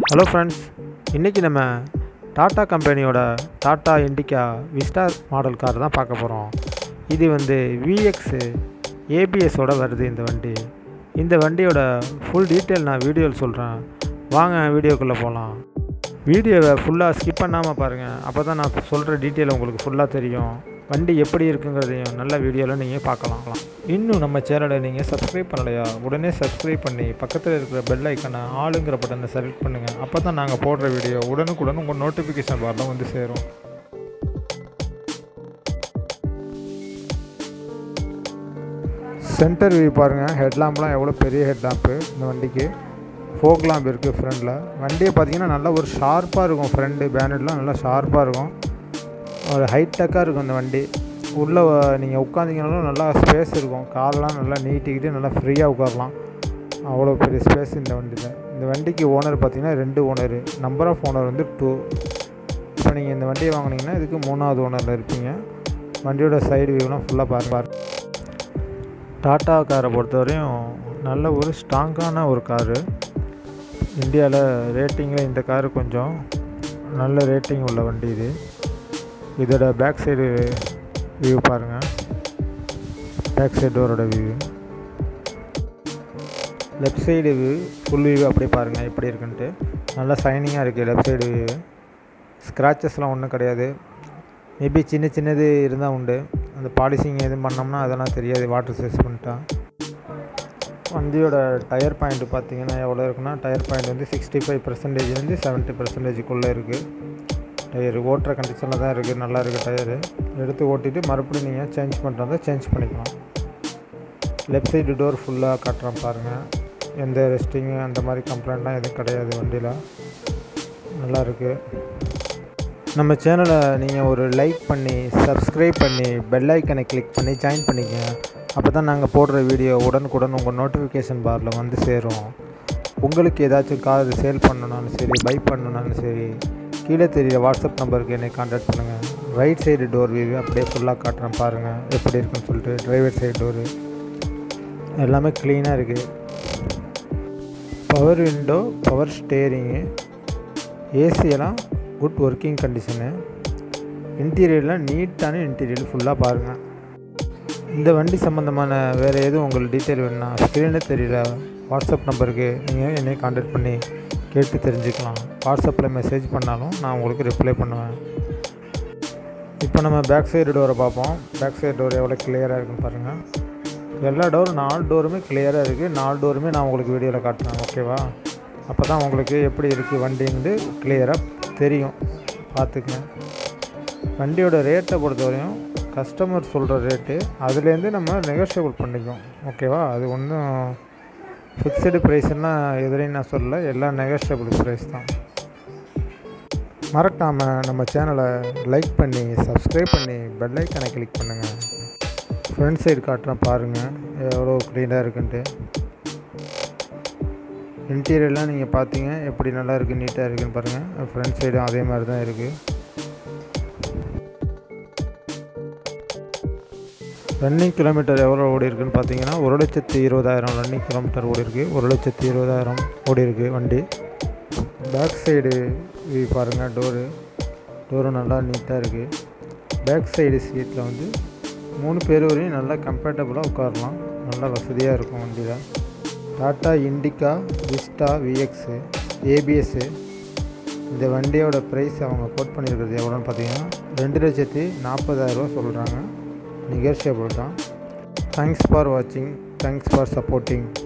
hello friends இன்றைக்கி நம்ம டாட்டா கம்பெனியோட Tata Indica Vista model car தான் பார்க்க போகிறோம் இது வந்து விஎக்ஸு ஏபிஎஸோட வருது இந்த வண்டி இந்த வண்டியோட ஃபுல் டீட்டெயில் நான் வீடியோவில் சொல்கிறேன் வாங்க வீடியோக்குள்ளே போகலாம் வீடியோவை ஃபுல்லாக ஸ்கிப் பண்ணாமல் பாருங்கள் அப்போ தான் நான் சொல்கிற டீட்டெயில் உங்களுக்கு ஃபுல்லாக தெரியும் வண்டி எப்படி இருக்குங்கிறதையும் நல்ல வீடியோவில் நீங்கள் பார்க்கலாம் இன்னும் நம்ம சேனலை நீங்கள் சப்ஸ்கிரைப் பண்ணலையா உடனே சப்ஸ்கிரைப் பண்ணி பக்கத்தில் இருக்கிற பெல் ஐக்கனை ஆளுங்கிற பட்டனை செலக்ட் பண்ணுங்கள் அப்போ தான் நாங்கள் போடுற வீடியோ உடனுக்குடன் உங்கள் நோட்டிஃபிகேஷன் பாரில் வந்து சேரும் சென்டர் வியூ பாருங்கள் ஹெட்லாம்ப்லாம் எவ்வளோ பெரிய ஹெட்லாம்ப்பு இந்த வண்டிக்கு ஃபோக் லாம்ப் இருக்குது ஃப்ரண்டில் வண்டியை பார்த்தீங்கன்னா நல்லா ஒரு ஷார்ப்பாக இருக்கும் ஃப்ரண்ட்டு பேனட்லாம் நல்லா ஷார்ப்பாக இருக்கும் ஒரு ஹைட்டக்காக இருக்கும் இந்த வண்டி உள்ளே நீங்கள் உட்காந்திங்கனாலும் நல்லா ஸ்பேஸ் இருக்கும் காலெலாம் நல்லா நீட்டிக்கிட்டு நல்லா ஃப்ரீயாக உட்காரலாம் அவ்வளோ பெரிய ஸ்பேஸ் இந்த வண்டியில் இந்த வண்டிக்கு ஓனர் பார்த்தீங்கன்னா ரெண்டு ஓனர் நம்பர் ஆஃப் ஓனர் வந்து டூ இப்போ நீங்கள் இந்த வண்டியை வாங்கினீங்கன்னா இதுக்கு மூணாவது ஓனரில் இருப்பீங்க வண்டியோட சைடு வியூலாம் ஃபுல்லாக பாருங்க டாட்டா காரை பொறுத்தவரையும் நல்ல ஒரு ஸ்ட்ராங்கான ஒரு காரு இந்தியாவில் ரேட்டிங்கில் இந்த காரு கொஞ்சம் நல்ல ரேட்டிங் உள்ள வண்டி இது இதோட பேக் சைடு வியூ பாருங்கள் பேக் சைடு டோரோட வியூ left side view full view அப்படியே பாருங்கள் எப்படி இருக்குன்ட்டு நல்லா சைனிங்காக இருக்குது லெஃப்ட் சைடு வியூ ஸ்க்ராச்சஸ்லாம் ஒன்றும் கிடையாது மேபி சின்ன சின்னது இருந்தால் உண்டு அந்த பாலிசிங் எதுவும் பண்ணோம்னா அதெல்லாம் தெரியாது வாட்டர் சேஸ் பண்ணிட்டா வண்டியோட டயர் பாயிண்ட் பார்த்தீங்கன்னா எவ்வளோ இருக்குன்னா டயர் பாயிண்ட் வந்து சிக்ஸ்டி ஃபைவ் பர்சன்டேஜ்லேருந்து செவன்ட்டி பர்சன்டேஜுக்குள்ளே இருக்குது டயர் ஓட்டுற கண்டிஷனில் தான் இருக்குது நல்லா இருக்குது டயரு எடுத்து ஓட்டிட்டு மறுபடியும் நீங்கள் சேஞ்ச் பண்ணுறதா சேஞ்ச் பண்ணிக்கலாம் லெஃப்ட் சைடு டோர் ஃபுல்லாக காட்டுறோம் பாருங்கள் எந்த ரெஸ்டிங்கு அந்த மாதிரி கம்ப்ளைண்ட்லாம் எதுவும் கிடையாது வண்டியில் நல்லா இருக்குது நம்ம சேனலை நீங்கள் ஒரு லைக் பண்ணி சப்ஸ்கிரைப் பண்ணி பெல் ஐக்கனை கிளிக் பண்ணி ஜாயின் பண்ணிக்கங்க அப்போ தான் நாங்கள் போடுற வீடியோ உடனுக்குடன் உங்கள் நோட்டிஃபிகேஷன் பாரில் வந்து சேரும் உங்களுக்கு ஏதாச்சும் கார் சேல் பண்ணணுனாலும் சரி பை பண்ணணுனாலும் சரி கீழே தெரியல வாட்ஸ்அப் நம்பருக்கு என்னை காண்டாக்ட் பண்ணுங்கள் ரைட் சைடு டோர் வியூ அப்படியே ஃபுல்லாக காட்டுறேன் பாருங்கள் எப்படி இருக்குன்னு சொல்லிட்டு டிரைவர் சைடு டோரு எல்லாமே க்ளீனாக இருக்குது பவர் விண்டோ பவர் ஸ்டேரிங்கு ஏசியெல்லாம் குட் ஒர்க்கிங் கண்டிஷனு இன்டீரியர்லாம் நீட்டான இன்டீரியர் ஃபுல்லாக பாருங்கள் இந்த வண்டி சம்மந்தமான வேறு எதுவும் உங்களுக்கு டீட்டெயில் வேணும்னா ஸ்க்ரீனில் தெரியல வாட்ஸ்அப் நம்பருக்கு நீங்கள் என்னை காண்டாக்ட் பண்ணி கேட்டு தெரிஞ்சுக்கலாம் வாட்ஸ்அப்பில் மெசேஜ் பண்ணாலும் நான் உங்களுக்கு ரிப்ளை பண்ணுவேன் இப்போ நம்ம பேக் சைடு டோரை பார்ப்போம் பேக் சைடு டோர் எவ்வளோ கிளியராக இருக்குன்னு பாருங்கள் எல்லா டோரும் நாலு டோருமே கிளியராக இருக்குது நாலு டோருமே நான் உங்களுக்கு வீடியோவில் காட்டுறேன் ஓகேவா அப்போ தான் உங்களுக்கு எப்படி இருக்குது வண்டின்னு கிளியராக தெரியும் பார்த்துக்குங்க வண்டியோட ரேட்டை பொறுத்தவரையும் கஸ்டமர் சொல்கிற ரேட்டு அதுலேருந்து நம்ம நெகோஷியபிள் பண்ணிக்குவோம் ஓகேவா அது ஒன்றும் ஃபிக்ஸடு ப்ரைஸ்னால் எதுலையும் நான் சொல்லலை எல்லாம் நெகோஷியபிள் ப்ரைஸ் தான் மறக்காமல் நம்ம சேனலை லைக் பண்ணி சப்ஸ்கிரைப் பண்ணி பெல் ஐக்கனை கிளிக் பண்ணுங்கள் ஃப்ரண்ட் சைடு காட்டுறேன் பாருங்கள் எவ்வளோ க்ளீனாக இருக்குன்ட்டு இன்டீரியர்லாம் நீங்கள் பார்த்தீங்க எப்படி நல்லா இருக்குது நீட்டாக இருக்குன்னு பாருங்கள் ஃப்ரண்ட் சைடும் அதே மாதிரி தான் இருக்குது ரன்னிங் கிலோமீட்டர் எவ்வளோ ஓடி இருக்குன்னு பார்த்தீங்கன்னா ஒரு லட்சத்து இருபதாயிரம் ரன்னிங் கிலோமீட்டர் ஓடி இருக்குது ஒரு லட்சத்து இருபதாயிரம் ஓடி இருக்குது வண்டி பேக் சைடு வியூ பாருங்கள் டோரு டோரும் நல்லா நீட்டாக இருக்குது பேக் சைடு சீட்டில் வந்து மூணு பேர் வரையும் நல்லா கம்ஃபர்டபுளாக உட்காரலாம் நல்லா வசதியாக இருக்கும் வண்டியில் Tata Indica Vista V X A B S இந்த வண்டியோட ப்ரைஸ் அவங்க கோட் பண்ணியிருக்கிறது எவ்வளோன்னு பார்த்தீங்கன்னா ரெண்டு லட்சத்தி நாற்பதாயிரரூவா சொல்கிறாங்க நெகோஷியபிள் தான் தேங்க்ஸ் ஃபார் வாட்சிங் தேங்க்ஸ் ஃபார் சப்போர்ட்டிங்